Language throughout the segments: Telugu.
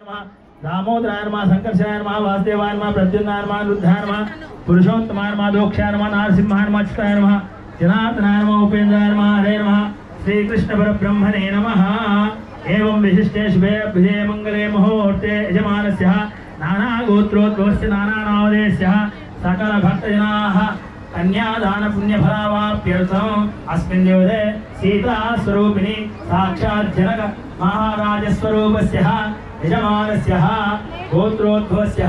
దామోదరాయ నమ సంకర్షణాయ నమ వాసుదేవాయ నమ ప్రద్యున్నాయ నమ రుద్ధాయ నమ పురుషోత్తమాయ నమ దోక్షాయ నమ నారసింహాయ నమ అచ్యుతాయ నమ జనార్దనాయ నమ ఉపేంద్రాయ నమ హరే నమ శ్రీకృష్ణ పరబ్రహ్మణే నమ ఏం విశిష్టే శుభే అభ్యుదే మంగళే ముహూర్తే యజమానస్య నానా గోత్రోద్భవస్య నానా నామధేయస్య సకల భక్తజనాః కన్యాదాన పుణ్యఫలావాప్యర్థం అస్మిన్ దివసే సీతాస్వరూపిణి సాక్షాత్ జనక మహారాజస్వరూపస్య యజమానస్య గోత్రోద్భవస్య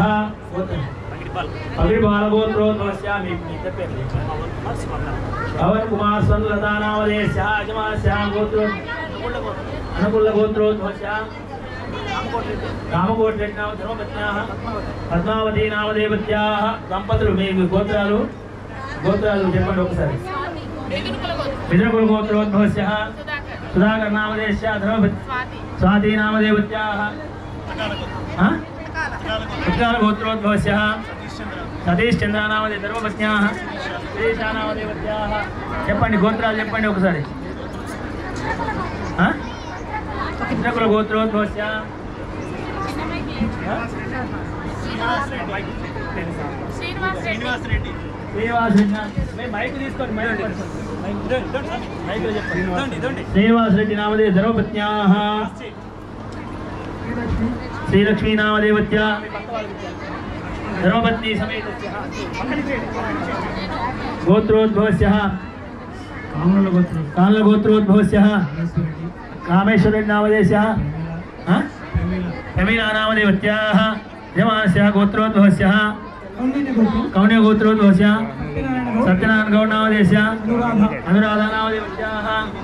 పగిడిబాలగోత్రోద్భవస్య మీ మీ చెప్పండి పవన్ కుమార్ స్వందలతా నామధేయస్య యజమానస్య గోత్రో అనుకుల గోత్రోద్భవస్య రామకోటి నామ ధర్మపత్న్యాः పద్మావతి నామదేవత్యాः దంపతులు మీ మీ గోత్రాలు గోత్రాలు చెప్పండి ఒకసారి మిత్రకుల గోత్రోద్భవస్య సుధాకర్ నామదేశ్య ధర్మపతి స్వాతి నామదేవత్యాः ఆ? ఉత్కాల గోత్రోద్భవస్య సతీష్ చంద్ర నామదే ధర్మపత్న్యాः శ్రీషా నామదేవత్యాः చెప్పండి గోత్రాలు చెప్పండి ఒకసారి ఆ? మిత్రకుల గోత్రోద్భవస్య ఆ? శ్రీనివాస్ రెడ్డి శ్రీనివాస్ రెడ్డి మైక్ తీసుకోండి మైక్ మైక్ చెప్పండి శ్రీనివాస్ రెడ్డి నామదే ధర్మపత్న్యా శ్రీలక్ష్మీ నామదేవత్య ధర్మపత్ని సమేత గోత్రోద్భవస్య కాంల గోత్రోద్భవస్య కామేశ్వరెడ్డి నామదేశ ప్రమీలా నామదేవత్యాः యజమానస్య గోత్రోద్భవస్య కౌण्य గోత్రోద్భవస్య సత్యనారాయణ గౌడ్ నామదేశ అనురాధ నామదేవత్యాः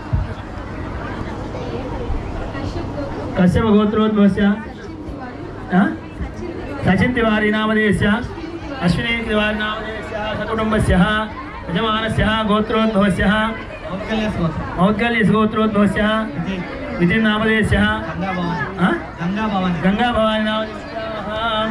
కశ్యప గోత్రోద్భవస్య ఆ? సచిన్ తివారీ నామదేశ అశ్విని తివారీ నామదేశ సకుటుంబస్య యజమానస్య గోత్రోద్భవస్య మౌద్గల్యస్ గోత్రోద్భవస్య విధిన్ నామదేశ ఆ? గంగా భవాని నామదేశ్యాः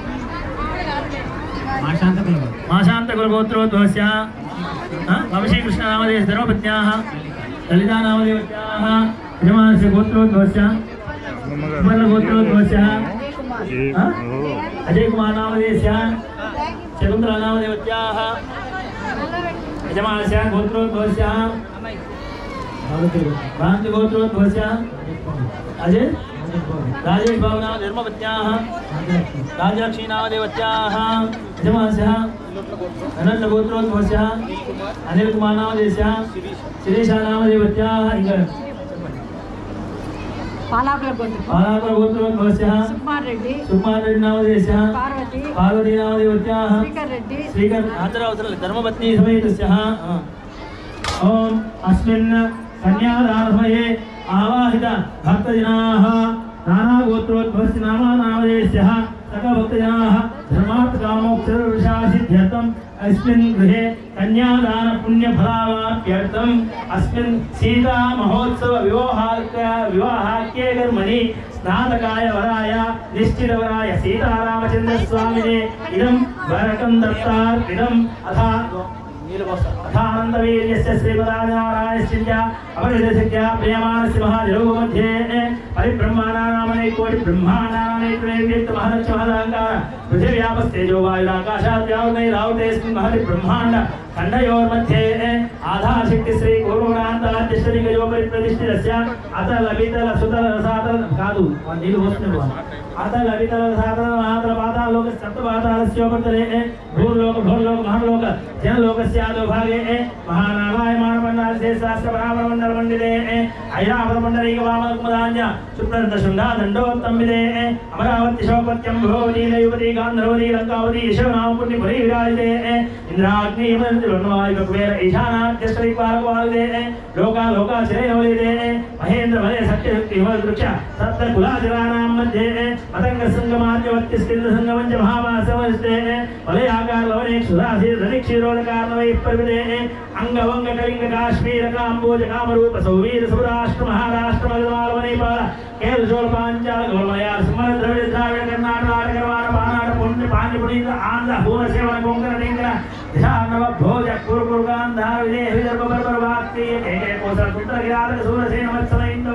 మాశాంతకుల గోత్రోద్భవస్య ఆ? వంశీకృష్ణ నామదేశ ధర్మపత్న్యాः లలితా నామదేవత్యాः యజమానస్య గోత్రోద్భవస్య సుమల్ల గోత్రోద్భవస్య ఆ? అజయ్ కుమార్ నామదేశ శకుంతల నామదేవత్యాः యజమానస్య గోత్రోద్భవస్య భ్రాంతి గోత్రోద్భవస్య అజయ్ రాజేష్ బాబు నామ ధర్మపత్యాः రాజలక్ష్మీ నామదేవత్యాः యజమానస్య అనంత గోత్రోద్భవస్య అనిల్ కుమార్ నామదేశ శిరీష నామదేవత్యాः ఇంకా పాలాకుల గొంతు పాలాకుల గోత్రోద్భవస్య సుకుమార్ రెడ్డి సుకుమార్ రెడ్డి నామదేశ పార్వతి పార్వతీ నామదేవత్యాः శ్రీకర్ రెడ్డి శ్రీకర్ ఆదరావసరం ధర్మపత్ని సమేతస్య ఓం అస్మిన్ కన్యాదానసమయే ఆవాహిత భక్తజనాः నానాగోత్రోద్భవస్య నామానామదేశः सकभक्तजनाः धर्मार्थकामोक्षरविशासिध्यर्थम् अस्मिन् गृहे कन्यादानपुण्यफलावाप्यर्थम् अस्मिन् सीतामहोत्सवविवाहार्क विवाहाख्ये कर्मणि स्नातकाय वराय निश्चितवराय सीतारामचन्द्रस्वामिने इदं वरकं दत्तार्पितम् अथा अथानन्दवीर्यस्य श्रीपदानारायणस्य अपरिदशक्त्या प्रियमाणस्य महाजलोक मध्ये परिब्रह्माणानामने कोटि ब्रह्माण्डानामेकमेव्यक्त महदच्च महदहङ्कार पृथिव्यापस्तेजो वायुराकाशाद्यावनैरावतेऽस्मिन् महति ब्रह्माण्ड खण्डयोर्मध्ये आधारशक्ति श्री कुरुणान्ताद्यश्वरिकयोपरि प्रतिष्ठितस्य अत लभितल सुतल रसातल కాదు నీళ్ళు పోస్తున్నాడు అత లభితల సాధన మాత్ర పాతాలోక సప్త పాతాలస్యోపతలే భూర్లోక భూర్లోక మహర్లోక జనలోకస్యాదో భాగే మహానారాయ మానమండలే శాస్త్ర బ్రాహ్మణ మండల మండిరే ఐరావత మండలీక వామకుమదాన్య శుక్రద శృంగా దండోత్తమిదే అమరావతి శోపత్యం భోవతి దైవతి గాంధర్వతి లంకావతి యశోనామ పుణ్య పురి విరాజితే ఇంద్రాగ్ని వర్ణవాయు కుబేర ఈశానాద్యశ్రీ పాలవాలిదే లోకా లోకా శ్రేయోలిదే మహేంద్ర భలే సత్యశక్తి వృక్ష సప్త కులాజలానాం మధ్య పతంగ సంగమాద్యవర్తి స్కంద సంగమంచ మహావాసవస్తే వలయ ఆకార లవనే సుధాసి ధని క్షీరోదకార్ణవై పరివిదే అంగవంగ కళింగ కాశ్మీర కాంబోజ కామరూప సౌవీర సౌరాష్ట్ర మహారాష్ట్ర మగధమాల నేపాల కేరళ చోళ పాంచాల గౌరమలయాల సుమర ద్రవిడ ద్రావిడ కర్ణాటక నాటకవాడ పానాట పుణ్య పాండ్యపుణీత ఆంధ్ర భూమ సేవన కొంకణ డింకర దిశానవ భోజ కురుకురుగాంధార విజయ విదర్భ బర్బర వాక్తి ఏకే కోసల పుత్ర గిరాధక సూరసేన వత్సల ఇందవ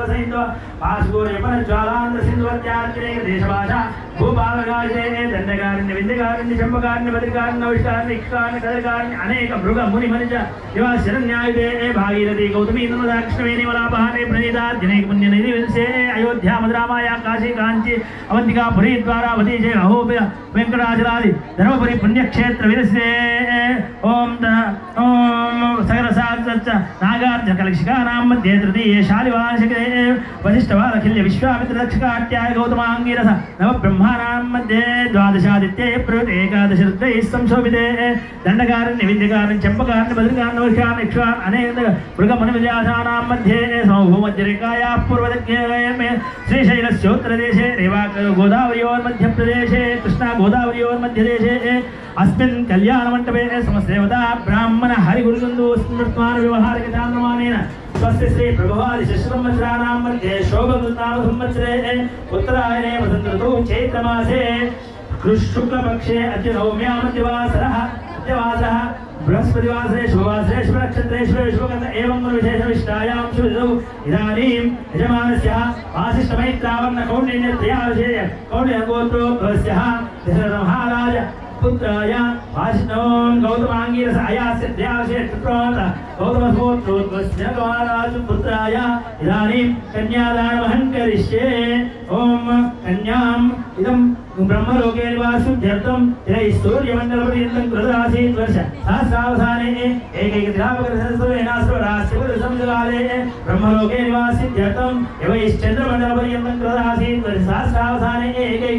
సైందో వాసుగోర్ యపన జ్వాలాంధ్ర సింధువత్యార్జనేయ దేశభాష భూపాలగాజే దండగారిణ్య విందగారిణ్య చంపగారిణ్య బదిగారిణ్య విష్కారిణ్య ఇక్షకారిణ్య కదగారిణ్య అనేక మృగ ముని మనిష ఇవ శరణ్యాయుధే భాగీరథి గౌతమి నృదాక్షణవేణి వలాపహానే ప్రణీతార్జనే పుణ్య నిధి వింసే అయోధ్య మధురామాయ కాశీ కాంచి అవంతికా పురీ ద్వారావతి జయ అహో వెంకటాచలాది ధర్మపురి పుణ్యక్షేత్ర విరసే ఓం ద ఓం సగర సాగత నాగార్జ కలక్షికానాం మధ్యే తృతీయ శాలివాంశకే వశిష్ఠవాదఖిల్య విశ్వామిత్ర దక్షకాట్యాయ గౌతమాంగిరస నవ బ్రహ్మానాం మధ్యే ద్వాదశాదిత్యే ప్రవృత్ ఏకాదశ రుద్రైः సంశోభితే దండకారణ్య విద్యకారణ్య చంపకారణ్య బద్రికారణ్య వర్షాన్ ఇక్ష్వాన్ అనేక మృగమను విలాసానాం మధ్యే సమభూమధ్యరేఖాయాः పూర్వదగ్నే శ్రీశైలస్యోత్తరదేశే రేవాక గోదావరియోర్మధ్యప్రదేశే కృష్ణా గోదావరియోర్మధ్యదేశే అస్మిన్ కళ్యాణమంటపే సమస్తదేవతా బ్రాహ్మణ హరిగురుగంధు స్మృత్మాన వ్యవహారిక చాంద్రమానేన స్వస్తి శ్రీ ప్రభవాది శశసంవత్సరాణాం మధ్యే శోభకృతామ సంవత్సరే ఉత్తరాయణే వసంత ఋతువు చైత్రమాసే శుక్లపక్షే అతి నవమ్యామద్యవాసరः అద్యవాసः బృహస్పతివాసరే శుభవాసరే శుభనక్షత్రేశ్వరే శుభగత ఏవం విశేషవిష్టాయాం శుభదౌ ఇదానీం యజమానస్య వాసిష్ఠమైత్రావన్న కౌండిన్యత్రయావిషేయ కౌండిన్యగోత్రోద్భవస్యः దశరథమహారాజ పుత్రాయ వాసిష్ఠం గౌతమాంగీరస అయాస్య ధ్యాసే త్రిప్రోత గౌతమస్మోత్రోద్భవస్య గౌరాజు పుత్రాయ ఇదానీం కన్యాదానమహం కరిష్యే ఓం కన్యాం ఇదం బ్రహ్మలోకే నివాసుధ్యర్థం ఇదై సూర్యమండలపర్యంతం కృతరాసీత్ వర్ష సహస్రావసానే ఏకైక త్రాపకరసంసర్వేణాశ్వరాశివసంసకాలే బ్రహ్మలోకే నివాసిధ్యర్థం యవైశ్చంద్రమండలపర్యంతం కృతరాసీత్ వర్ష సహస్రావసానే ఏకైక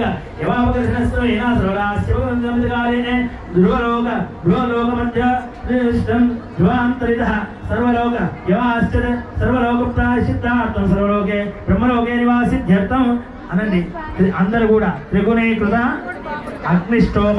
యవాపకరసంసర్వేణాశ్వరాశివసంసకాలే ధ్రువలోక ధ్రువలోక మధ్య ధ్రువాంతరితః సర్వలోక యవాశ్చర సర్వలోక ప్రాయశ్చిత్తార్థం సర్వలోకే బ్రహ్మలోకే నివాసిధ్యర్థం అనండి ఇది అందరూ కూడా త్రిగుణీకృత అగ్నిష్టోమ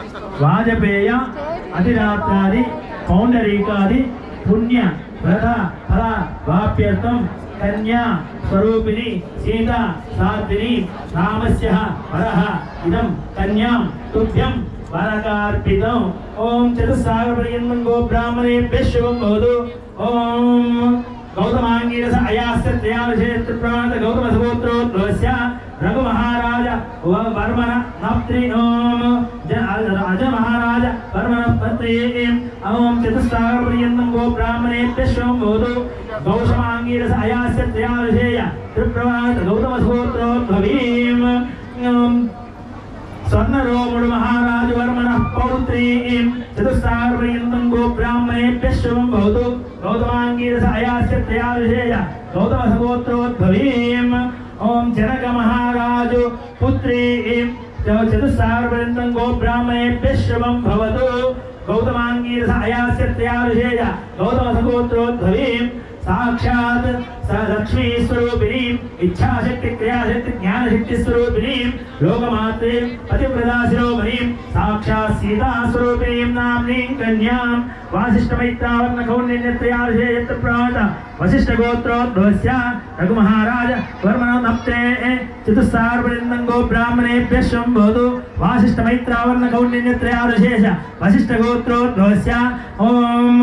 వాజపేయ అతిరాత్రాది పౌండరీకాది పుణ్య వ్రత ఫల వాప్యర్థం కన్యా స్వరూపిణి సీత సాధ్విని రామస్య వరః ఇదం కన్యాం తుభ్యం వరకార్పితం ఓం చతుస్సాగర పర్యంతం గో బ్రాహ్మణేభ్యः శుభం భవతు ఓం గౌతమాంగీరస అయాస్య త్రయావిషేత్ర ప్రాణత గౌతమ సగోత్రోద్భవస్య రఘు మహారాజ వ- వర్మణ నప్త్రినోం జ- అజ మహారాజ వర్మణ పత్రేయం ఓం చతుస్సాగర పర్యంతం గో బ్రాహ్మణేభ్యः శుభం భవతు గౌతమాంగీరస అయాస్య త్రయావిషేయ త్రిప్రవాత గౌతమ సగోత్రోద్భవీం ఓం స్వర్ణరోముడు మహారాజు వర్మణ పౌత్రీం చతుస్సార్వయంతం గో బ్రాహ్మణేభ్యः శుభం భవతు గౌతమాంగీరస అయాస్య త్రయావిషేయ గౌతమ సగోత్రోద్భవీం ఓం జనక మహారాజు పుత్రీం చతుస్సార్వయంతం గో బ్రాహ్మణేభ్యः శుభం భవతు గౌతమాంగీరస అయాస్య త్రయావిషేయ గౌతమ సగోత్రోద్భవీం సాక్షాత్ స లక్ష్మీ స్వరూపిణీం ఇచ్ఛాశక్తి క్రియాశక్తి జ్ఞానశక్తి స్వరూపిణీం లోకమాత్రీం పతివ్రతా శిరోమణీం సాక్షాత్ సీతా స్వరూపిణీం నామ్నీం కన్యాం వాసిష్ఠమైత్రావర్ణ కౌండిన్యత్రయాభిషేయత్ర ప్రాత వశిష్ఠ గోత్రోద్భవస్య రఘుమహారాజ వర్మణ నప్తే చతుస్సార్వృందం గో బ్రాహ్మణేభ్యः శంభోదు వాసిష్ఠమైత్రావర్ణ కౌండిన్యత్రయాభిషేష వశిష్ఠ గోత్రోద్భవస్య ఓం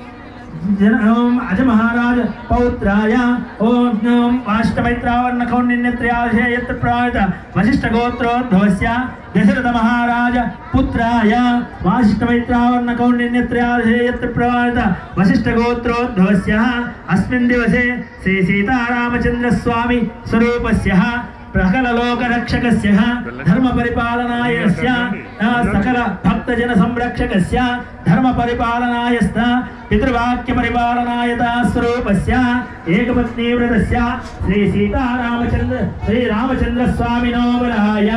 జన ఓం అజ మహారాజ పౌత్రాయ ఓం ఓం వాష్టమైత్రావర్ణ కౌండిన్యత్రయాశేయత్ర ప్రాయత వశిష్ఠ గోత్రోద్భవస్య దశరథ మహారాజ పుత్రాయ వాసిష్ఠమైత్రావర్ణ కౌండిన్యత్రయాశేయత్ర ప్రాయత వశిష్ఠ గోత్రోద్భవస్య అస్మిన్ దివసే శ్రీ సీతారామచంద్ర స్వామి స్వరూపస్య ప్రకలలోకరక్షకస్య ధర్మ పరిపాలనాయస్య సకల భక్తజన సంరక్షకస్య ధర్మ పరిపాలనాయస్త పితృవాక్య పరిపాలనాయత స్వరూపస్య ఏకపత్ని వ్రతస్య శ్రీ సీతారామచంద్ర శ్రీ రామచంద్ర స్వామినో వరాయ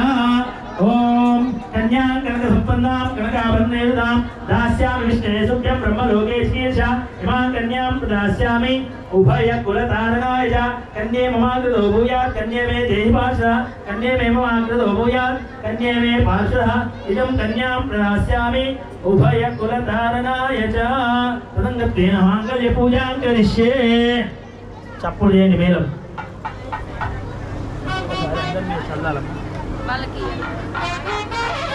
ఓం కన్యాం కనక సంపన్నాం కనకాభరణేదాం దాస్యామి విష్ణే సుభ్యం బ్రహ్మలోకే శీర్ష ఇమాం కన్యాం దాస్యామి ఉభయ కులతారణాయ చ కన్యే మమాకృతో భూయాత్ కన్యే మే దేహి పార్శ్వ కన్యే మే మమాకృతో భూయాత్ కన్యే మే పార్శ్వ ఇదం కన్యాం ప్రదాస్యామి ఉభయ కులతారణాయ చ తదంగత్వేన మాంగళ్య పూజాం కరిష్యే చప్పుడు చేయండి మేలం వాళ్ళకి